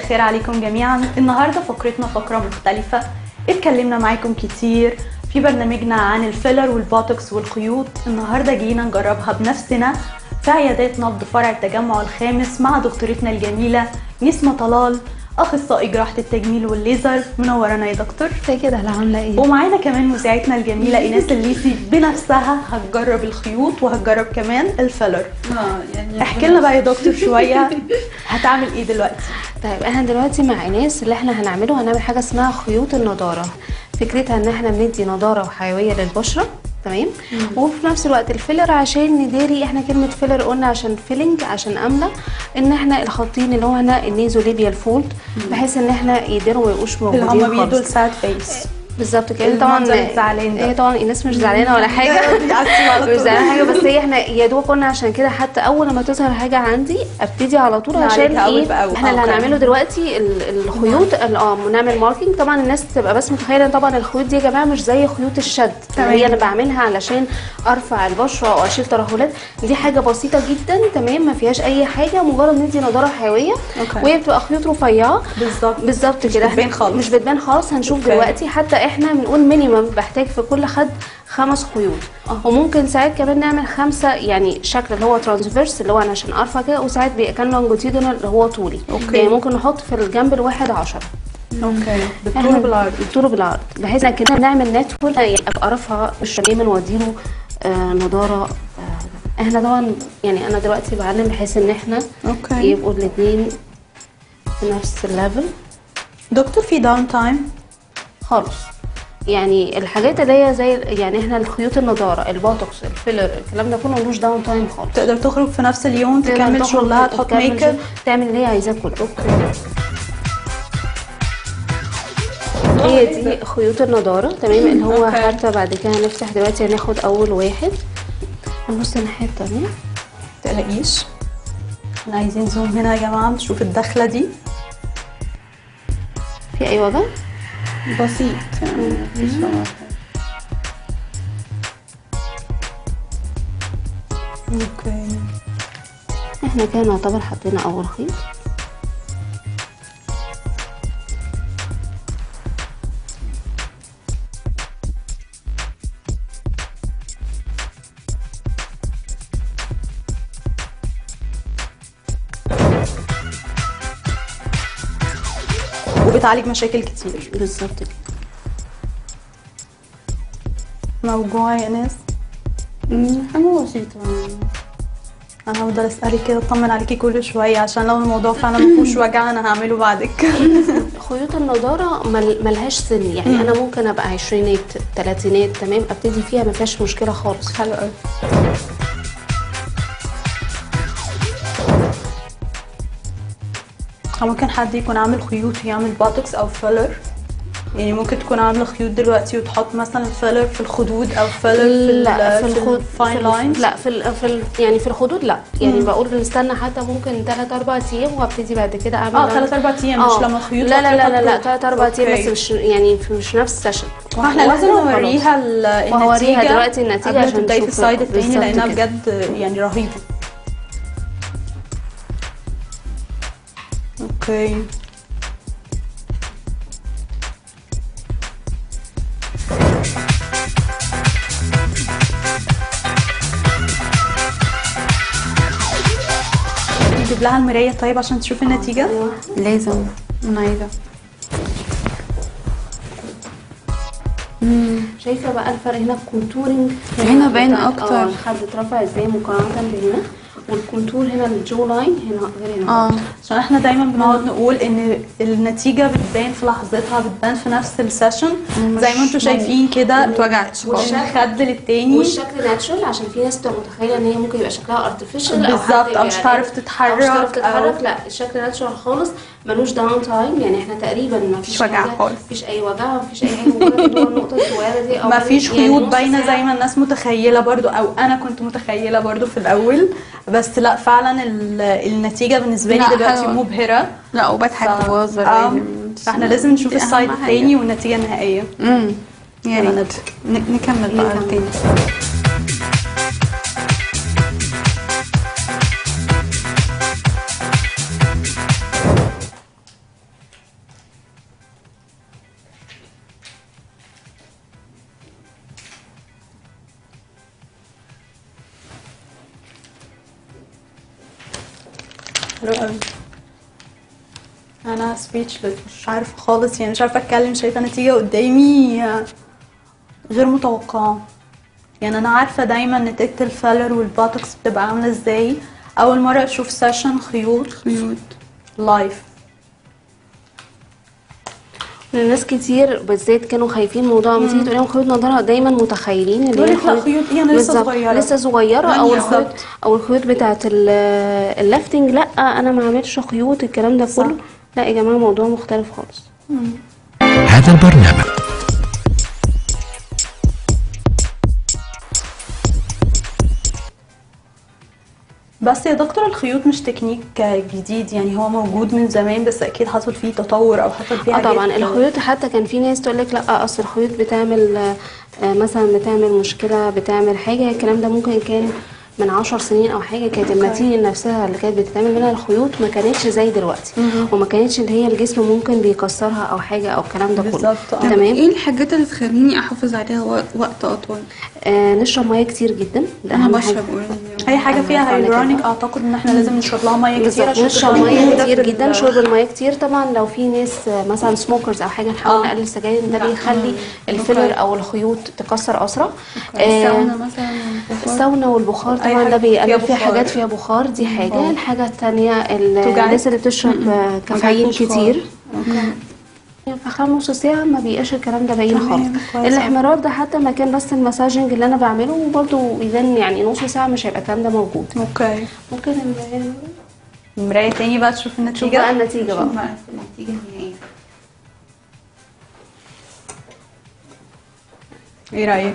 الخير عليكم جميعا النهارده فقرتنا فقره مختلفه اتكلمنا معاكم كتير في برنامجنا عن الفيلر والبوتوكس والخيوط النهارده جينا نجربها بنفسنا في عيادات نبض فرع التجمع الخامس مع دكتورتنا الجميله نسمه طلال اخصائي جراحه التجميل والليزر منورانا يا دكتور ازاي كده هلا عامله ايه ومعانا كمان مذيعتنا الجميله ايناس الليسي بنفسها هتجرب الخيوط وهتجرب كمان الفيلر اه يعني احكي لنا بقى يا دكتور شويه هتعمل ايه دلوقتي طيب احنا دلوقتي مع ايناس اللي احنا هنعمله هنعمل حاجه اسمها خيوط النضاره فكرتها ان احنا بندي نضاره وحيويه للبشره تمام وفي نفس الوقت الفيلر عشان نداري احنا كلمه فيلر قلنا عشان فيلنج عشان املى ان احنا الخطين اللي هو هنا النيزو ليبيال فولد بحيث ان احنا يقدروا ما يبقوش اللي موجودين هم بيدوا خالص الساد فيس بالظبط كده طبعا المنظر الزعلان ده. هي طبعا ايناس مش زعلانه ولا حاجه مش زعلانه حاجه بس هي احنا يا دوب قلنا عشان كده حتى اول ما تظهر حاجه عندي ابتدي على طول نعالجها عشان أول ايه بأول. احنا اللي أوكي. هنعمله دلوقتي ال- الخيوط ال- اه نعمل ماركينج طبعا الناس تبقى بس متخيله إن طبعا الخيوط دي يا جماعه مش زي خيوط الشد تمام. اللي هي انا بعملها علشان ارفع البشره او اشيل ترهلات دي حاجه بسيطه جدا تمام ما فيهاش اي حاجه مجرد ندي نضاره حيويه أوكي. وهي بتبقى خيوط رفيعه بالظبط بالظبط كده بتبان احنا خالص. مش بتبان خالص هنشوف أوكي. دلوقتي حتى احنا بنقول مينيمم بحتاج في كل خد خمس خيوط وممكن ساعات كمان نعمل خمسه يعني شكل اللي هو ترانسفيرس اللي هو انا عشان ارفع كده وساعات بيبقى كان لونجيتيودنال اللي هو طولي أوكي. يعني ممكن نحط في الجنب الواحد عشرة اوكي بالطول احنا بالعرض بالطول بالعرض بحيث ان كده نعمل نتورك يبقى رفع مش دايما واديله آه نضاره آه احنا طبعا يعني انا دلوقتي بعلم بحيث ان احنا اوكي يبقوا الاثنين في نفس الليفل دكتور في داون تايم خالص يعني الحاجات اللي هي زي يعني احنا الخيوط النضاره البوتوكس الفيلر الكلام ده كله ملوش داون تايم خالص تقدر تخرج في نفس اليوم تقدر تكمل تخرج شغلها تحط تكمل ميك اب شغل- تعمل اللي هي عايزاه كله هي دي خيوط النضاره تمام اللي هو أوكي. حتى بعد كده هنفتح دلوقتي هناخد اول واحد نبص الناحيه التانيه تقلقيش احنا عايزين زوم هنا يا جماعه نشوف الدخله دي في اي وجع بسيط يعني مفيش ولا حاجة. اوكي احنا كده نعتبر حطينا اول خيط وبتعالج مشاكل كتير بالظبط كده موجوعه يا ناس حاجة بسيطة انا هفضل اسالك كده اطمن عليكي كل شويه عشان لو الموضوع فعلا مفيهوش وجع انا هعمله بعدك خيوط النضاره مل- ملهاش سن يعني انا ممكن ابقى عشرينات تلاتينات تمام ابتدي فيها ما فيهاش مشكله خالص حلو قوي أو ممكن حد يكون عامل خيوط ويعمل بوتوكس او فيلر يعني ممكن تكون عامله خيوط دلوقتي وتحط مثلا فيلر في الخدود او فيلر في لا في ال- الخدود الفاين لاينز لا في ال في ال يعني في الخدود لا يعني بقول نستنى حتى ممكن 3 4 ايام وابتدي بعد كده اعمل اه ثلاث اربع ايام مش آه. لما الخيوط لا لا لا لا, لا واخدة 3 4 ايام أوكي. بس مش يعني في- مش نفس السيشن واحنا لازم نوريها ال- وهوريها النتيجه دلوقتي النتيجة قبل ما عشان تبداي في نشوف السايد التاني بالظبط لانها كده. بجد يعني رهيبه اوكي نجيب لها المرايه طيب عشان تشوف النتيجه أيوة. لازم انا عايزة شايفه بقى الفرق هنا الكونتورنج هنا باين بتاع- أكتر. اه الخد اترفع ازاي مقارنه بهنا والكونتور هنا الجو لاين هنا غير هنا اه عشان احنا دايما بنقعد نقول ان النتيجه بتبان في لحظتها بتبان في نفس السيشن زي ما انتم شايفين كده متوجعتش خالص. من خد للتاني والشكل ناتشرال عشان في ناس تبقى متخيله ان هي ممكن يبقى شكلها ارتفيشال بالظبط، أو مش هتعرف تتحرك، او مش هتعرف أو- تتحرك لا الشكل ناتشرال خالص ملوش داون تايم يعني احنا تقريبا ما فيش مفيش وجع حاجة- خالص. مفيش اي وجع مفيش اي حاجه مجرد اللي هو النقطه الصغيره دي او ما فيش يعني خيوط نص باينه ساعة. زي ما الناس متخيله برضو او انا كنت متخيله برضو في الاول بس لا فعلا ال- النتيجه بالنسبه لي لا، دلوقتي حلوة. مبهره لا وبضحك ف- وبهزر آه، عادي. فاحنا لازم نشوف دي أهم السايد حاجة. التاني والنتيجه النهائيه امم يا يلا ريت نبدأ. ن- نكمل بقى نكمل. التاني حلو قوي انا سبيتشلس مش عارفه خالص يعني مش عارفه اتكلم شايفه نتيجه قدامي غير متوقعه يعني انا عارفه دايما نتيجه الفيلر والبوتوكس بتبقى عامله ازاي اول مره اشوف سيشن خيوط خيوط لايف ناس كتير بالذات كانوا خايفين من موضوع لما تيجي تقول لهم خيوط نضاره دايما متخيلين ان يقول هي لك لا خيوط ايه انا لسه بالظبط، صغيره لسه صغيره او بالظبط. الخيوط او الخيوط بتاعت ال- اللافتنج لا انا ما عملتش خيوط الكلام ده صح. كله لا يا جماعه الموضوع مختلف خالص هذا البرنامج بس يا دكتور الخيوط مش تكنيك جديد يعني هو موجود من زمان بس اكيد حصل فيه تطور او حصل فيه اه حاجات طبعا الخيوط حتى كان في ناس تقول لك لا اصل الخيوط بتعمل آه، آه، مثلا بتعمل مشكله بتعمل حاجه الكلام ده ممكن كان من عشر سنين او حاجه كانت الماتيريال نفسها اللي كانت بتتعمل منها الخيوط ما كانتش زي دلوقتي وما كانتش اللي هي الجسم ممكن بيكسرها او حاجه او الكلام ده كله بالظبط، آه. طب تمام ايه الحاجات اللي تخليني احافظ عليها وق- وقت اطول آه نشرب ميه كتير جدا ده انا اهم بشرب حاجه already. اي حاجه أنا فيها عارفة أنا كده. هيدرونيك اعتقد ان احنا لازم نشرب لها ميه كتير بالظبط عشان نشرب تبقى ميه موجودة كتير في جدا ال- شرب الميه كتير طبعا لو في ناس آه، مثلا سموكرز او حاجه نحاول آه. نقلل السجاير ده بيخلي الفيلر او الخيوط تكسر اسرع الساونا مثلا والبخار. الساونا والبخار أي طبعا حاجة ده فيها بيقلل فيها بخار. حاجات فيها بخار دي حاجه آه. الحاجه الثانيه توجعك؟ الناس اللي بتشرب آه، كافيين جربتش كتير خالص. في خلال نص ساعة ما بيبقاش الكلام ده باين تمام، خالص كويس أوي. الاحمرار ده حتى مكان بس المساجنج اللي انا بعمله برضه اذا يعني نص ساعة مش هيبقى الكلام ده موجود اوكي ممكن ال- المرايه تاني بقى تشوف شوف النتيجه بقى النتيجة بقى شوف بقى النتيجة النهائية ايه رايك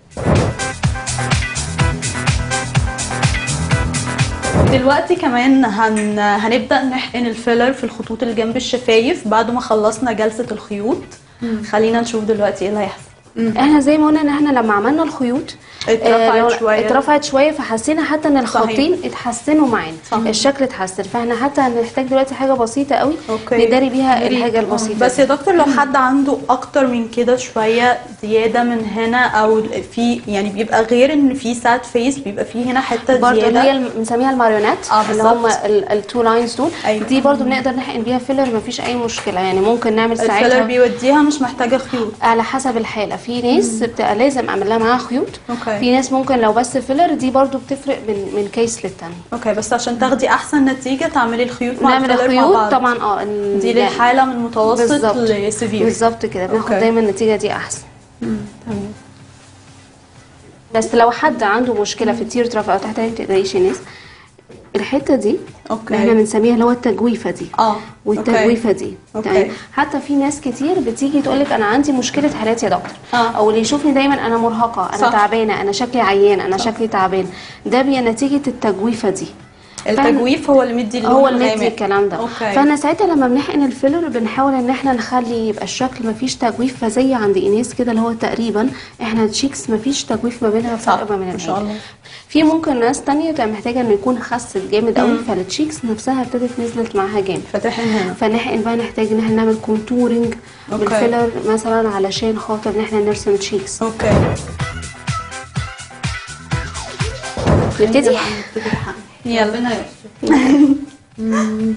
دلوقتي كمان هن... هنبدأ نحقن الفيلر في الخطوط اللي جنب الشفايف بعد ما خلصنا جلسة الخيوط خلينا نشوف دلوقتي ايه اللي هيحصل احنا زي ما قلنا ان احنا لما عملنا الخيوط اترفعت آه، لو- شوية. اترفعت شويه فحسينا حتى ان الخطين اتحسنوا معانا صحيح. الشكل اتحسن فاحنا حتى هنحتاج دلوقتي حاجه بسيطه قوي أوكي. نداري بيها الحاجه البسيطه بس دي. يا دكتور لو حد عنده اكتر من كده شويه زياده من هنا او في يعني بيبقى غير ان في ساد فيس بيبقى في هنا حته برضه اللي هي زياده الم- بنسميها الماريونات آه، اللي بالظبط. هم التو لاينز دول أيوة. دي برضه بنقدر نحقن بيها فيلر مفيش اي مشكله يعني ممكن نعمل الفيلر ساعتها بيوديها مش محتاجه خيوط على حسب الحاله في ناس بتبقى لازم اعمل لها معاها خيوط أوكي. في ناس ممكن لو بس فيلر دي برضه بتفرق من من كيس للتاني اوكي بس عشان تاخدي احسن نتيجه تعملي الخيوط مع نعمل الفيلر مع الخيوط بعض. طبعا اه ال- دي يعني- للحاله من متوسط بالظبط. لسيفير بالظبط كده بناخد أوكي. دايما النتيجه دي احسن تمام بس لو حد عنده مشكله في التير تراف او تحت عين تقدريش الناس الحته دي أوكي. اللي احنا بنسميها اللي هو التجويفه دي اه والتجويفه دي أوكي. تمام حتى في ناس كتير بتيجي تقول لك انا عندي مشكله حالات يا دكتور آه. او اللي يشوفني دايما انا مرهقه انا صح. تعبانه انا شكلي عيان انا شكلي تعبان ده بي نتيجه التجويفه دي التجويف هو اللي مدي اللون هو اللي مدي الغامق. الكلام ده اوكي فانا ساعتها لما بنحقن الفيلر بنحاول ان احنا نخلي يبقى الشكل ما فيش تجويف فزي عند ايناس كده اللي هو تقريبا احنا الشيكس ما فيش تجويف ما بينها صح، فرق ما بين ما شاء العين. الله. في ممكن ناس تانية تبقى محتاجه انه يكون خست جامد قوي فالتشيكس نفسها ابتدت نزلت معاها جامد فاتحين هنا فنحقن بقى نحتاج ان احنا نعمل كونتورنج أوكي. بالفيلر مثلا علشان خاطر ان احنا نرسم تشيكس اوكي نبتدي يلا ربنا يستر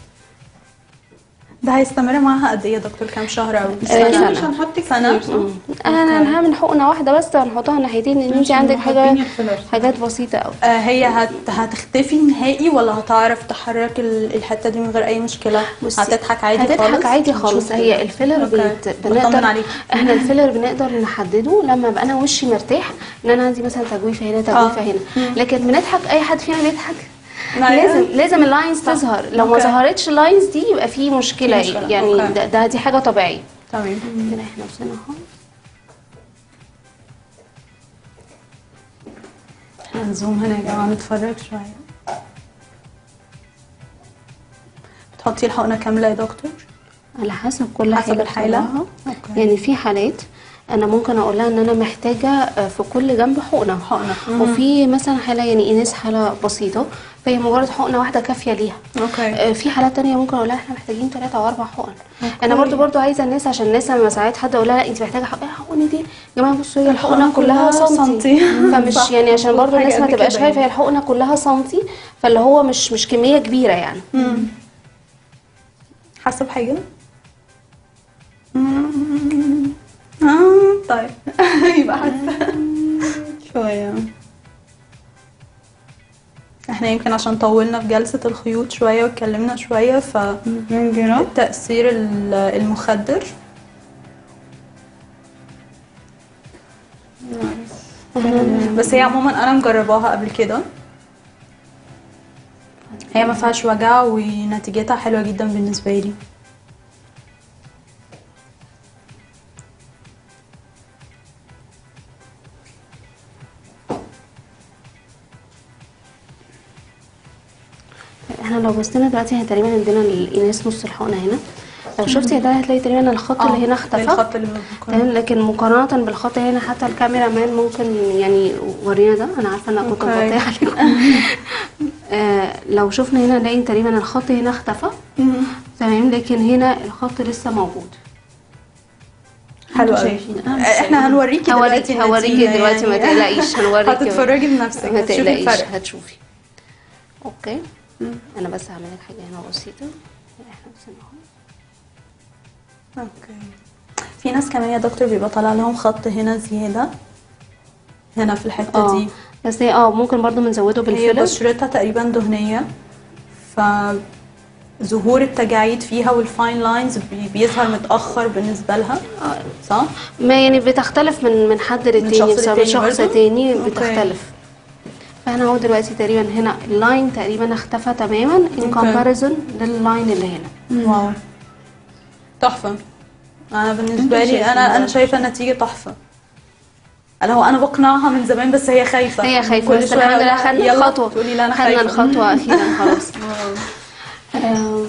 ده هيستمر معاها قد ايه يا دكتور كام شهر او آه، أكيد سنة. مش هنحط كتير سنة؟ صح؟ انا انا هعمل حقنه واحده بس هنحطها ناحيتين لان انت عشان عندك حاطين حاجه الفيلر. حاجات بسيطه قوي آه هي هت... هتختفي نهائي ولا هتعرف تحرك ال- الحته دي من غير اي مشكله بصي، هتضحك عادي خالص هتضحك عادي خالص نشوف هي كده. الفيلر أوكي. بيت... بطمن بنقدر عليك. احنا الفيلر بنقدر نحدده لما ابقى انا وشي مرتاح ان انا عندي مثلا تجويفه هنا تجويفه آه. هنا لكن بنضحك اي حد فينا بيضحك أيوة. لازم لازم اللاينز تظهر لو ما أوكي. ظهرتش اللاينز دي يبقى في مشكله, في مشكلة. يعني أوكي. ده, ده دي حاجه طبيعيه تمام كده احنا وصلنا اهو هنزوم هنا يا جماعه نتفرج شويه بتحطي الحقنه كامله يا دكتور على حسب كل حسب حاجه الحالة؟ بصراحة. أوكي. يعني في حالات انا ممكن اقول لها ان انا محتاجه آه، في كل جنب حقنه حقنة. وفي مثلا حاله يعني ايناس حاله بسيطه فهي مجرد حقنه واحده كافيه ليها اوكي آه، في حالات تانية ممكن اقول لها احنا محتاجين ثلاثة او اربع حقن انا برضو برضو عايزه الناس عشان الناس لما ساعات حد اقول لها لا انت محتاجه حقن إيه الحقن دي يا جماعه بصوا هي الحقنه الحقنة كلها كلها سنتي سنتي. فمش صح. يعني عشان برضو حاجة الناس ما قد تبقاش كده خايفه هي يعني. الحقنه كلها سنتي فاللي هو مش مش كميه كبيره يعني حاسه بحاجه مم. آه، طيب يبقى حاسه شويه احنا يمكن عشان طولنا في جلسة الخيوط شوية واتكلمنا شوية فالتأثير ال- المخدر بس هي عموما انا مجرباها قبل كده هي ما فيهاش وجع ونتيجتها حلوة جدا بالنسبة لي احنا لو بصينا دلوقتي هي تقريبا عندنا الايناس نص الحقنه هنا لو شفتي ده هتلاقي تقريبا الخط آه، اللي هنا اختفى الخط اللي تمام بكون لكن مقارنة بالخط هنا حتى الكاميرا مان ممكن يعني ورينا ده انا عارفة ان انا كنت أوكي. مغطية عليكم آه لو شفنا هنا نلاقي تقريبا الخط هنا اختفى تمام لكن هنا الخط لسه موجود حلو انتوا قوي شايفين. أنا مش احنا هنوريكي دلوقتي هوريكي هوريكي النتيجة دلوقتي ما يعني. تقلقيش هنوريكي هتتفرجي بنفسك ما هتشوفي تقلقيش الفرق هتشوفي اوكي انا بس هعمل لك حاجة هنا بسيطة احنا بس ناخد. اوكي في ناس كمان يا دكتور بيبقى طالع لهم خط هنا زيادة هنا في الحتة اه دي بس هي اه ممكن برضو بنزوده هي بالفيلر بشرتها تقريبا دهنية ف ظهور التجاعيد فيها والفاين لاينز بي- بيظهر متأخر بالنسبة لها صح؟ ما يعني بتختلف من من حد للتاني شخص بسبب للتاني شخص برضو؟ تاني أوكي. بتختلف فاحنا اهو دلوقتي تقريبا هنا اللاين تقريبا اختفى تماما ان أوكي. كومباريزون لللاين اللي هنا واو تحفة أنا بالنسبة لي شايفة أنا ده؟ أنا شايفة النتيجة تحفة أنا هو أنا بقنعها من زمان بس هي خايفة هي خايفة كل بس شوية الحمد لله أقول لها خدنا يلا، الخطوة تقولي لا أنا خدنا خايفة الخطوة أخيرا خلاص آم،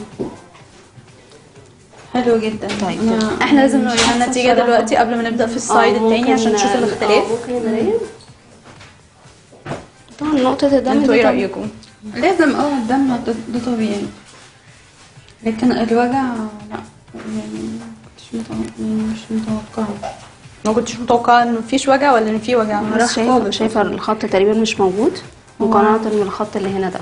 حلو جدا طيب. أنا- احنا لازم مش نوريها حاسة النتيجة بصراحة. دلوقتي قبل ما نبدأ في السلايد آه، التاني ممكن- عشان نشوف آه، الاختلاف ممكن نلاقي طبعا نقطة الدم انتوا دي ايه طبعاً- رأيكم؟ لازم اه الدم ده, ده طبيعي لكن الوجع لا يعني كنتش متوقع يعني مش متوقعة ما كنتش متوقعة انه مفيش وجع ولا ان في وجع بس شايفة شايفة الخط تقريبا مش موجود مقارنة بالخط اللي هنا ده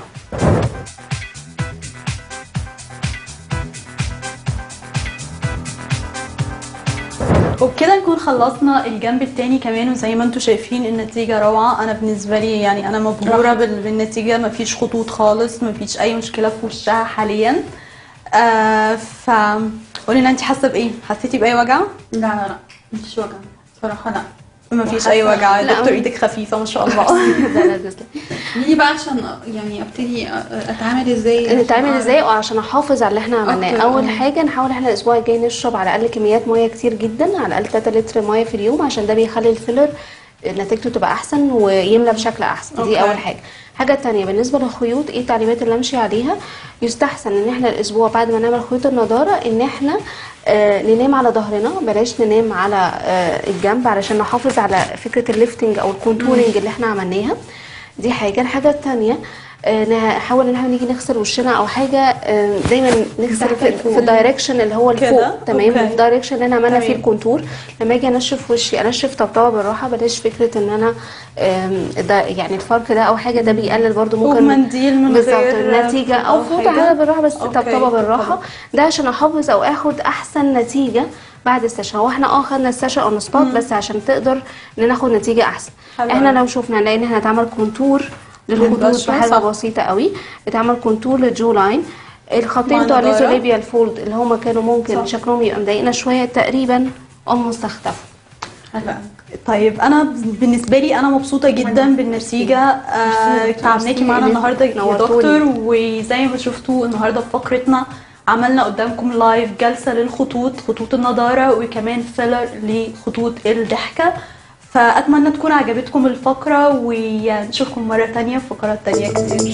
وبكده نكون خلصنا الجنب التاني كمان وزي ما انتم شايفين النتيجة روعة انا بالنسبة لي يعني انا مبهورة بال- بالنتيجة مفيش خطوط خالص مفيش اي مشكلة في وشها حاليا آه ف قولي لنا انت حاسة بايه؟ حسيتي باي وجع؟ لا لا لا مفيش وجع صراحة لا مفيش اي وجع لا، دكتور أم- ايدك خفيفة ما شاء الله لا لا تسلم دي بقى عشان يعني ابتدي اتعامل ازاي نتعامل ازاي وعشان احافظ على اللي احنا عملناه أكتر، اول آه. حاجه نحاول احنا الاسبوع الجاي نشرب على الاقل كميات ميه كتير جدا على الاقل 3 لتر ميه في اليوم عشان ده بيخلي الفيلر نتيجته تبقى احسن ويملى بشكل احسن أوكي. دي اول حاجه حاجه تانية بالنسبه للخيوط ايه التعليمات اللي امشي عليها يستحسن ان احنا الاسبوع بعد ما نعمل خيوط النضاره ان احنا آه ننام على ظهرنا بلاش ننام على آه الجنب علشان نحافظ على فكره الليفتنج او الكونتورنج اللي احنا عملناها دي حاجه الحاجه التانية آه، نحاول ان احنا نيجي نغسل وشنا او حاجه آه، دايما نغسل تحت في, الفوق. في الدايركشن اللي هو كده؟ الفوق تمام أوكي. الدايركشن اللي احنا عملنا فيه تمام. الكونتور لما اجي انشف وشي انشف طبطبه بالراحه بلاش فكره ان انا آم، ده يعني الفرق ده او حاجه ده بيقلل برضو ممكن ومنديل من بالظبط غير النتيجه او أو فوطه حاجة. حاجه بالراحه بس أوكي، طبطبه بالراحه طبطبة. ده عشان احافظ او اخد احسن نتيجه بعد السيشن هو احنا اه خدنا السيشن اون سبوت بس عشان تقدر ان ناخد نتيجه احسن حلو احنا أوي. لو شفنا نلاقي ان احنا اتعمل كونتور للخطوط للبشرة، بحاجه صح. بسيطه قوي اتعمل كونتور للجو لاين الخطين مع بتوع النضارة. الليزوليبيال فولد اللي هما كانوا ممكن صح. شكلهم يبقى مضايقنا شويه تقريبا almost اختفوا طيب انا بالنسبه لي انا مبسوطه جدا بالنتيجه آه تعبناكي معانا النهارده يا نورتوني. دكتور وزي ما شفتوا النهارده في فقرتنا عملنا قدامكم لايف جلسه للخطوط خطوط النضاره وكمان فيلر لخطوط الضحكه فاتمنى تكون عجبتكم الفقره ونشوفكم مره تانية في فقرات تانية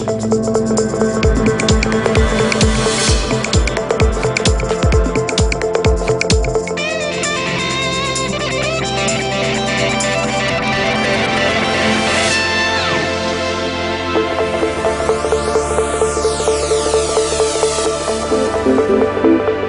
كتير الحلقة